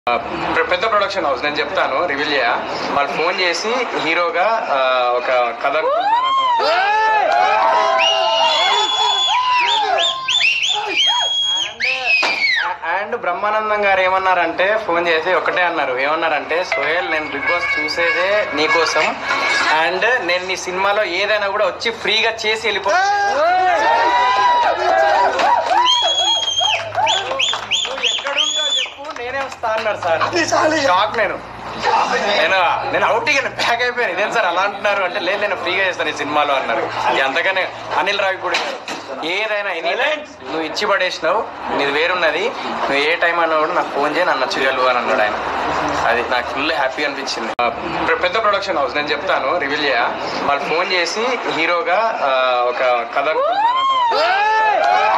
పె- పెద్ద production house నేను చెప్తాను రివీల్ చేయ వాళ్ళు ఫోన్ చేసి హీరోగా ఆ, ఒక కథ అనుకుంటున్నారంట అండ్ బ్రహ్మానందం గారు ఏమన్నారంటే ఫోన్ చేసి ఒకటే అన్నారు ఏమన్నారంటే సోహెల్ నేను బిగ్ బాస్ చూసేదే నీకోసం అండ్ నేను నీ సినిమాలో ఏదైనా కూడా వచ్చి ఫ్రీగా చేసి వెళ్ళిపో నువ్వు ఎక్కడుంటో చెప్పు నేనే వస్తా అన్నాడు సార్ షాక్ నేను నేను నేను అవుట్ బ్యాక్ అయిపోయాను ఇదేం సార్ అలా అంటున్నారు అంటే లేదు నేను ఫ్రీగా చేస్తాను ఈ సినిమాలో అన్నారు అంతగానే అనిల్ రావి కూడా ఏదైనా ఎనీ నువ్వు ఇచ్చి పడేసినావు నీది వేరున్నది నువ్వు ఏ టైం అన్నా కూడా నాకు ఫోన్ చేయి నన్ను నచ్చగలవు అని అన్నాడు ఆయన అది నాకు ఫుల్ హ్యాపీ అనిపించింది ఆ, పె- పెద్ద ప్రొడక్షన్ హౌస్ నేను చెప్తాను రివీల్ చేయ వాళ్ళు ఫోన్ చేసి హీరోగా ఆ, ఒక కథ అనుకుంటున్నారంట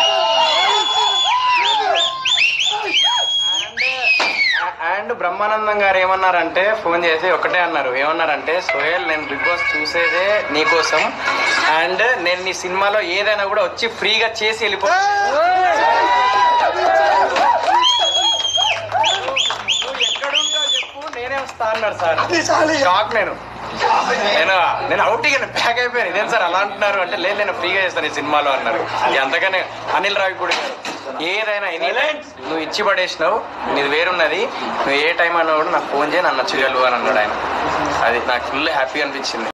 అండ్ బ్రహ్మానందం గారు ఏమన్నారంటే ఫోన్ చేసి ఒకటే అన్నారు ఏమన్నారంటే సోహెల్ నేను బిగ్ బాస్ చూసేదే నీకోసం అండ్ నేను నీ సినిమాలో ఏదైనా కూడా వచ్చి ఫ్రీగా చేసి వెళ్ళిపో నువ్వు ఎక్కడుంటో చెప్పు నేనే వస్తా అన్నాడు సార్ షాక్ నేను నేను నేను అవుట్ బ్యాక్ అయిపోయాను ఇదేం సార్ అలా అంటున్నారు అంటే లేదు నేను ఫ్రీగా చేస్తాను ఈ సినిమాలో అన్నారు అంతగానే అనిల్ రావి కూడా ఏదైనా ఎనీ నువ్వు ఇచ్చి పడేసినావు నీది వేరున్నది నువ్వు ఏ టైం అన్నా కూడా నాకు ఫోన్ చేయి నన్ను నచ్చగలవు అని అన్నాడు ఆయన అది నాకు ఫుల్ హ్యాపీ అనిపించింది